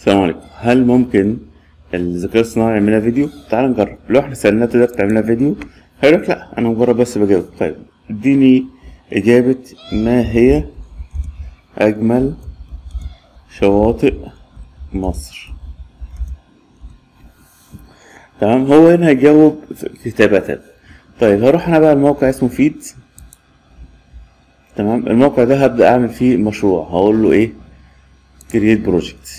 السلام عليكم هل ممكن الذكاء الصناعي يعملها فيديو تعال نجرب لو احنا سألناه تقدر تعملها فيديو هيقول لك لا انا مجرد بس بجاوب طيب اديني اجابة ما هي اجمل شواطئ مصر تمام هو هنا هيجاوب كتابة طيب هروح انا بقى الموقع اسمه فيد تمام الموقع ده هبدأ اعمل فيه مشروع هقول له ايه create project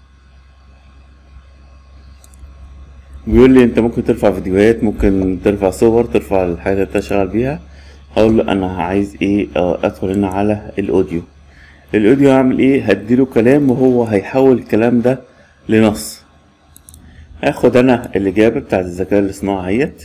بيقول لي انت ممكن ترفع فيديوهات ممكن ترفع صور ترفع الحاجات اللي انت شغال بيها هقول له انا عايز ايه اه ادخل هنا على الاوديو الاوديو هعمل ايه هديله كلام وهو هيحول الكلام ده لنص هاخد انا الاجابه بتاعت الذكاء الاصطناعي اهيت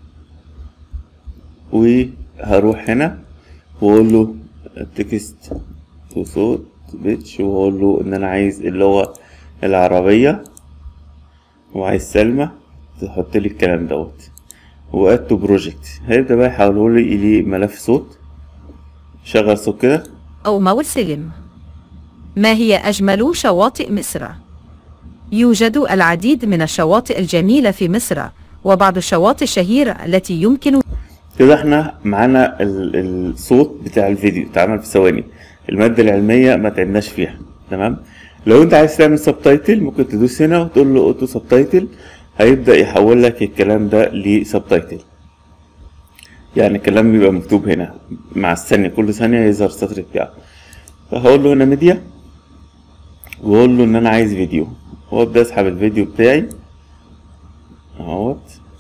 وهروح هنا واقول له تكست تو صوت بيتش واقول له ان انا عايز اللغه العربيه وعايز سلمى تحط لي الكلام دوت واد تو بروجكت هيبدا بقى يحوله لي لي ملف صوت شغل صوت كده أو مول سلم ما هي أجمل شواطئ مصر؟ يوجد العديد من الشواطئ الجميلة في مصر وبعض الشواطئ الشهيرة التي يمكن كده احنا معانا ال- الصوت بتاع الفيديو اتعمل في ثواني المادة العلمية ما تعبناش فيها تمام لو انت عايز تعمل سبتايتل ممكن تدوس هنا وتقول له اوتو سبتايتل هيبدأ يحول لك الكلام ده لسبتايتل يعني الكلام بيبقى مكتوب هنا مع الثانية كل ثانية يظهر السطر بتاعه فهقول له هنا ميديا واقول له ان انا عايز فيديو وابدأ اسحب الفيديو بتاعي اهوت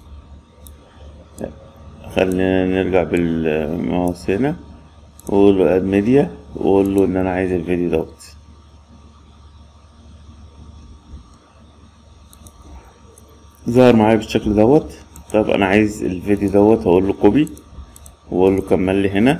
خلينا نرجع بالماوس هنا واقول له اد ميديا واقول له ان انا عايز الفيديو دوت ظهر معايا بالشكل دوت طب انا عايز الفيديو دوت هقول له كوبي واقول له كمل لي هنا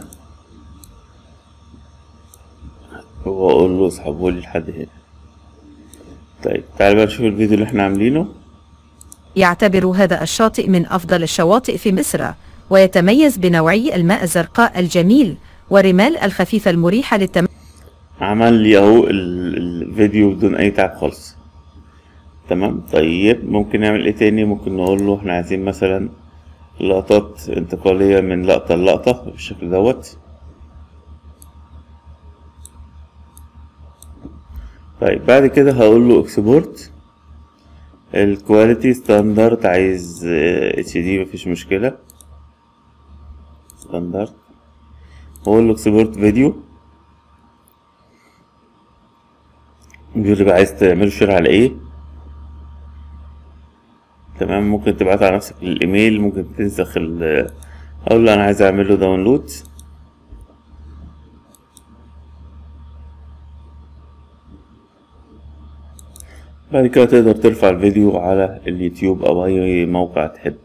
واقول له اسحبه لي لحد هنا طيب تعال بقى نشوف الفيديو اللي احنا عاملينه يعتبر هذا الشاطئ من أفضل الشواطئ في مصر ويتميز بنوعي الماء الزرقاء الجميل ورمال الخفيفة المريحة للتم عمل لي اهو ال- الفيديو بدون اي تعب خالص تمام طيب ممكن نعمل ايه تاني ممكن نقول له احنا عايزين مثلا لقطات انتقالية من لقطة للقطة بالشكل دوت طيب بعد كده هقول له اكسبورت الكواليتي ستاندرد عايز اتش دي مفيش مشكلة ستاندرد واقول له اكسبورت فيديو بيقول لي بقى عايز تعمله شير على ايه تمام ممكن تبعته على نفسك الايميل ممكن تنسخ ال اقول له انا عايز اعمل له داونلود بعد كده تقدر ترفع الفيديو على اليوتيوب او اي موقع تحب